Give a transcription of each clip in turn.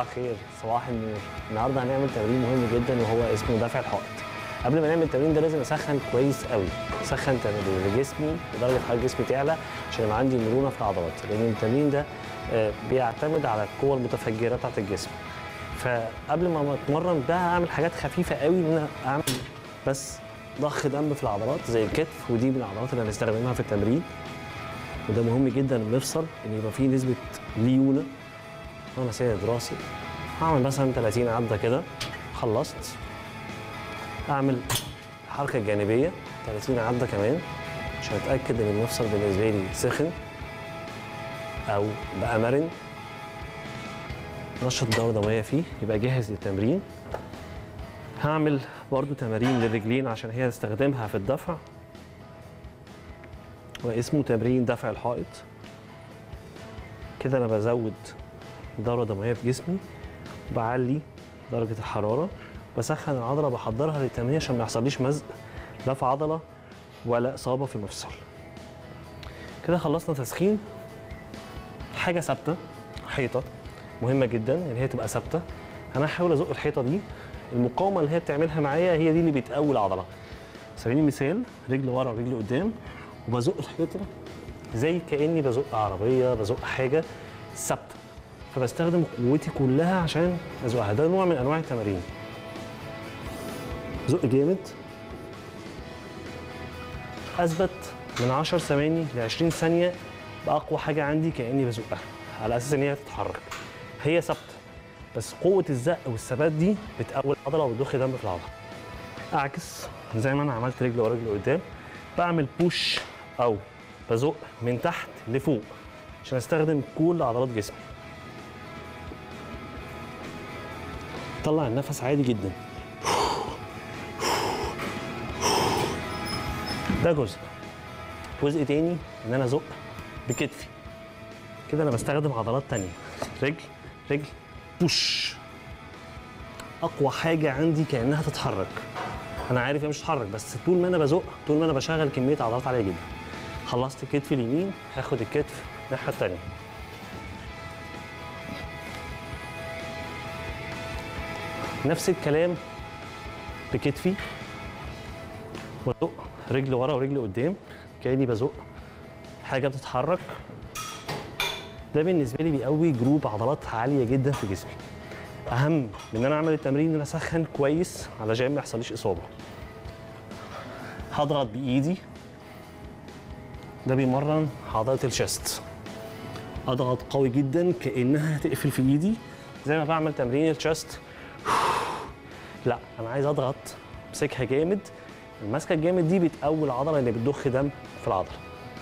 الخير صباح النور النهارده هنعمل تمرين مهم جدا وهو اسمه دفع الحائط قبل ما نعمل التمرين ده لازم اسخن كويس قوي اسخن تمرين لجسمي لدرجه حراره جسمي تعلى عشان يبقى عندي مرونه في العضلات لان التمرين ده آه، بيعتمد على القوه المتفجره بتاعت الجسم فقبل ما اتمرن ده هعمل حاجات خفيفه قوي ان انا اعمل بس ضخ دم في العضلات زي الكتف ودي من العضلات اللي هنستخدمها في التمرين وده مهم جدا المفصل ان يبقى فيه نسبه ليونه وانا ساند راسي هعمل مثلا 30 عده كده خلصت اعمل الحركه الجانبيه 30 عده كمان عشان اتاكد ان المفصل بالنسبه لي سخن او بقى مرن نشط الدوره الدمويه فيه يبقى جاهز للتمرين هعمل برضو تمارين للرجلين عشان هي استخدمها في الدفع واسمه تمرين دفع الحائط كده انا بزود الدوره الدمويه في جسمي بعلي درجه الحراره بسخن العضله بحضرها للتمرين عشان ما يحصليش مزق لا في عضله ولا اصابه في المفصل كده خلصنا تسخين حاجه ثابته حيطه مهمه جدا ان هي تبقى ثابته انا هحاول ازق الحيطه دي المقاومه اللي هي بتعملها معايا هي دي اللي بتقوي العضله على سبيل المثال رجل ورا ورجل قدام وبزق الحيطه زي كاني بزق عربيه بزق حاجه ثابته فبستخدم قوتي كلها عشان ازقها ده نوع من انواع التمارين زق جامد اثبت من 10 ثواني ل 20 ثانيه باقوى حاجه عندي كاني بزقها على اساس ان هي تتحرك هي ثابته بس قوه الزق والثبات دي بتقوي العضله وبتضخ دم في العضله اعكس زي ما انا عملت رجل ورا رجل قدام بعمل بوش او بزق من تحت لفوق عشان استخدم كل عضلات جسمي طلع النفس عادي جدا ده جزء جزء تاني ان انا ازق بكتفي كده انا بستخدم عضلات تانية رجل رجل بوش اقوى حاجه عندي كانها تتحرك انا عارف هي مش تتحرك بس طول ما انا بزق طول ما انا بشغل كميه عضلات عاليه جدا خلصت الكتف اليمين هاخد الكتف الناحيه التانية نفس الكلام بكتفي وازق رجل ورا ورجل قدام كاني بزق حاجه بتتحرك ده بالنسبه لي بيقوي جروب عضلات عاليه جدا في جسمي اهم من ان انا اعمل التمرين ان انا اسخن كويس علشان ما يحصليش اصابه هضغط بايدي ده بيمرن عضله الشست اضغط قوي جدا كانها هتقفل في ايدي زي ما بعمل تمرين الشست لا انا عايز اضغط امسكها جامد المسكه الجامد دي بتقوي العضله اللي بتضخ دم في العضله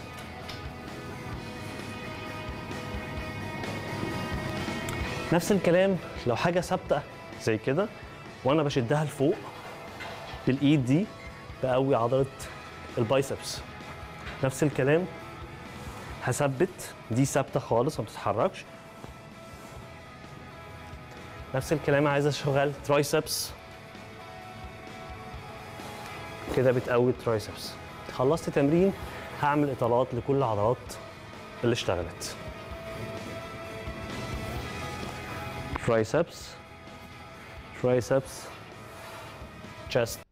نفس الكلام لو حاجه ثابته زي كده وانا بشدها لفوق بالايد دي بقوي عضله البايسبس نفس الكلام هثبت دي ثابته خالص ما بتتحركش نفس الكلام عايز اشغل ترايسبس كده بتقوي الترايسبس خلصت تمرين هعمل اطالات لكل العضلات اللي اشتغلت triceps, triceps, chest.